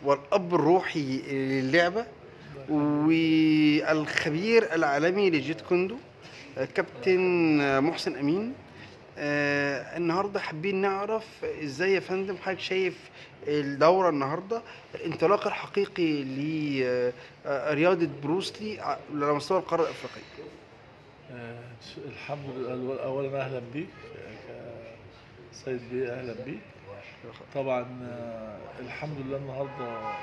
والاب الروحي للعبه والخبير العالمي لجيت كوندو آه، كابتن محسن امين آه النهارده حابين نعرف ازاي يا فندم حضرتك شايف الدوره النهارده الانطلاق الحقيقي لرياضه بروسلي ع- على مستوى القاره الافريقيه آه، الحمد لله اولا اهلا بيك آه، كسيد بيه اهلا بيك طبعا آه، الحمد لله النهارده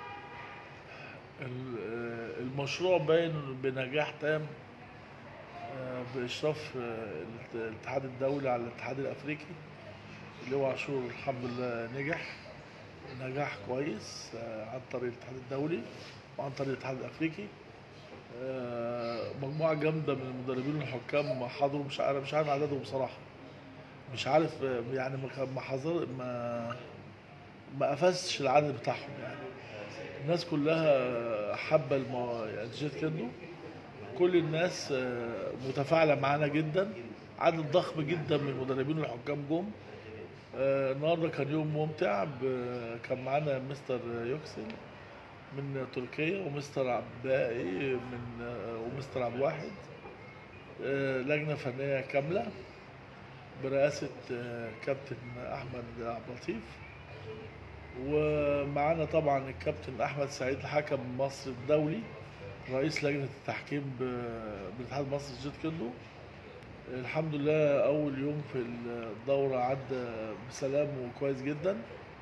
ال- آه، المشروع باين بنجاح تام آه، باشراف آه، الاتحاد الدولي على الاتحاد الافريقي اللي هو عاشور الحمد لله نجح نجاح كويس آه، عن طريق الاتحاد الدولي وعن طريق الاتحاد الافريقي آه، مجموعه جامده من المدربين والحكام حضروا مش عارف مش عارف عددهم بصراحه مش عارف آه، يعني ما كان- ما حضر ما ما قفزتش العدد بتاعهم يعني الناس كلها حابه المو... يعني جيت كندو كل الناس آه، متفاعله معانا جدا عدد ضخم جدا من المدربين والحكام جم آه، النهارده كان يوم ممتع ب- كان معانا مستر يوكسل من تركيا ومستر عباقي من آه، ومستر عبد الواحد آه، لجنه فنيه كامله برئاسه آه، كابتن احمد عبد اللطيف ومعانا طبعا الكابتن احمد سعيد الحكم مصر الدولي رئيس لجنه التحكيم ب- بالاتحاد المصري جيت كندو الحمد لله اول يوم في الدوره عدى بسلام وكويس جدا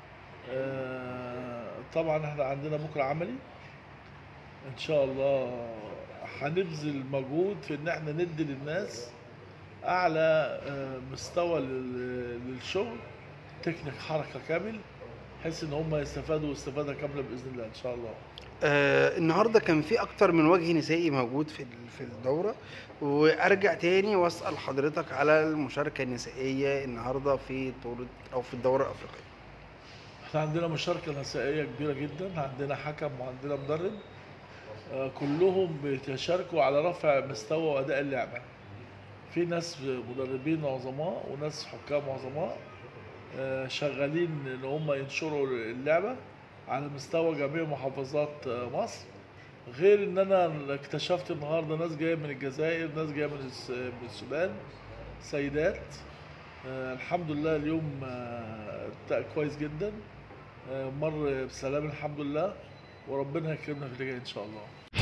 آه، طبعا احنا عندنا بكره عملي ان شاء الله هنبذل مجهود في ان احنا ندي للناس اعلى آه، مستوى لل- للشغل تكنيك حركه كامل بحيث ان هم يستفادوا استفاده كامله باذن الله ان شاء الله آه النهارده كان في اكتر من وجه نسائي موجود في ال- في الدوره وارجع تاني واسال حضرتك على المشاركه النسائيه النهارده في بطوله او في الدوره الافريقيه احنا عندنا مشاركة نسائية كبيرة جدا عندنا حكم وعندنا مدرب آه، كلهم بيتشاركوا على رفع مستوى وأداء اللعبة في ناس مدربين عظماء وناس حكام عظماء آه، شغالين ان هم ينشروا اللعبة على مستوى جميع محافظات آه، مصر غير ان انا اكتشفت النهارده ناس جايه من الجزائر ناس جايه من الس- من السودان سيدات آه، الحمد لله اليوم آه، تا- كويس جدا آه، مر بسلام الحمد لله وربنا يكرمنا في اللي جاي ان شاء الله